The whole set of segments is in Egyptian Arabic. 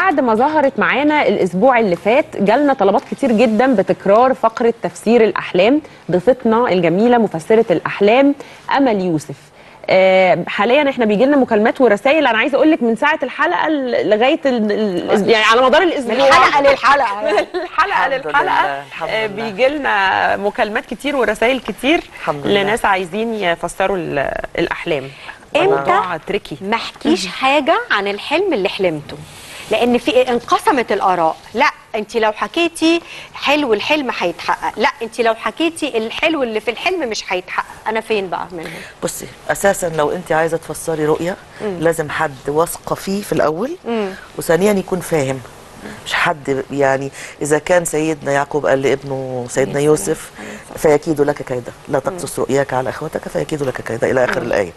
بعد ما ظهرت معانا الاسبوع اللي فات جالنا طلبات كتير جدا بتكرار فقره تفسير الاحلام ضيفتنا الجميله مفسره الاحلام امل يوسف آه، حاليا احنا بيجي لنا مكالمات ورسائل انا عايزه اقول لك من ساعه الحلقه ل- لغايه ال- ال- يعني على مدار الاسبوع من الحلقه للحلقه من الحلقه الحمد للحلقه لله، الحمد آه، لله. بيجي لنا مكالمات كتير ورسائل كتير الحمد لله. لناس عايزين يفسروا ال- الاحلام إمتى؟ موضوع تريكي ما احكيش حاجه عن الحلم اللي حلمته لان في انقسمت الاراء لا انت لو حكيتي حلو الحلم هيتحقق لا انت لو حكيتي الحلو اللي في الحلم مش هيتحقق انا فين بقى منهم بصي اساسا لو انت عايزه تفسري رؤيه لازم حد واثقه فيه في الاول وثانيا يكون فاهم مش حد يعني اذا كان سيدنا يعقوب قال لابنه سيدنا يوسف فيكيد لك كيدا لا تقصص رؤياك على اخوتك فيكيد لك كيدا الى اخر الايه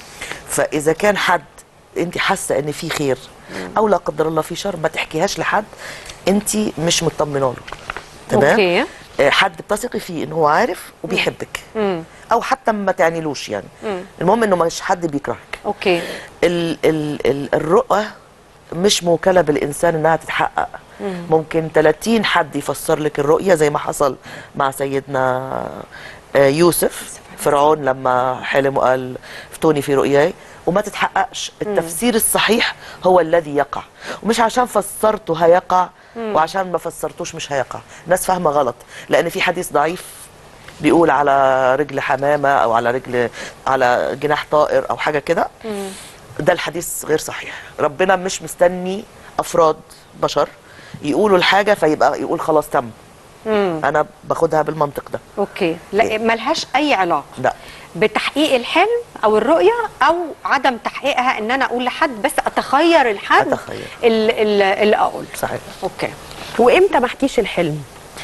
فاذا كان حد انت حاسه ان في خير او لا قدر الله في شر ما تحكيهاش لحد انت مش مطمنه له تمام أوكي. آه، حد بتثقي فيه ان هو عارف وبيحبك او حتى ما تعنيلوش يعني المهم انه مش حد بيكرهك اوكي ال ال ال الرؤى مش موكله بالانسان انها تتحقق ممكن 30 حد يفسر لك الرؤيه زي ما حصل مع سيدنا آه، يوسف فرعون لما حلم وقال افتوني في رؤياي وما تتحققش التفسير الصحيح هو الذي يقع ومش عشان فسرته هيقع وعشان ما فسرتوش مش هيقع الناس فاهمه غلط لان في حديث ضعيف بيقول على رجل حمامه او على رجل على جناح طائر او حاجه كده ده الحديث غير صحيح ربنا مش مستني افراد بشر يقولوا الحاجه فيبقى يقول خلاص تم انا باخدها بالمنطق ده اوكي لا ملهاش اي علاقه لا بتحقيق الحلم او الرؤيه او عدم تحقيقها ان انا اقول لحد بس اتخير الحد أتخير. اللي, اللي, اللي اقول صحيح اوكي وامتى ما احكيش الحلم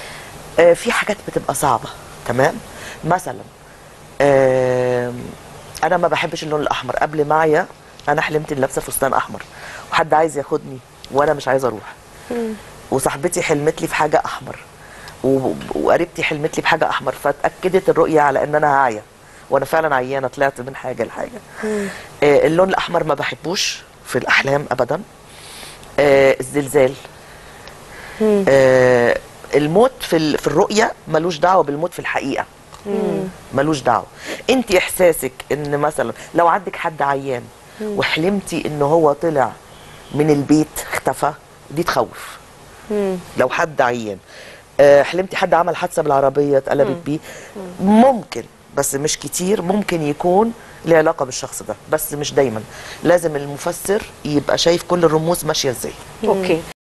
آه في حاجات بتبقى صعبه تمام مثلا آه انا ما بحبش اللون الاحمر قبل معايا انا حلمت اني لابسه فستان احمر وحد عايز ياخدني وانا مش عايزه اروح وصاحبتي حلمت لي في حاجه احمر و- وقريبتي حلمت لي بحاجه احمر فاتاكدت الرؤيه على ان انا هعيا وانا فعلا عيانه طلعت من حاجه لحاجه آه اللون الاحمر ما بحبوش في الاحلام ابدا آه الزلزال آه الموت في ال- في الرؤيه ملوش دعوه بالموت في الحقيقه ملوش دعوه انت احساسك ان مثلا لو عندك حد عيان وحلمتي ان هو طلع من البيت اختفى دي تخوف لو حد عيان آه، حلمتي حد عمل حادثه بالعربيه اتقلبت بيه ممكن بس مش كتير ممكن يكون له علاقه بالشخص ده بس مش دايما لازم المفسر يبقى شايف كل الرموز ماشيه ازاي اوكي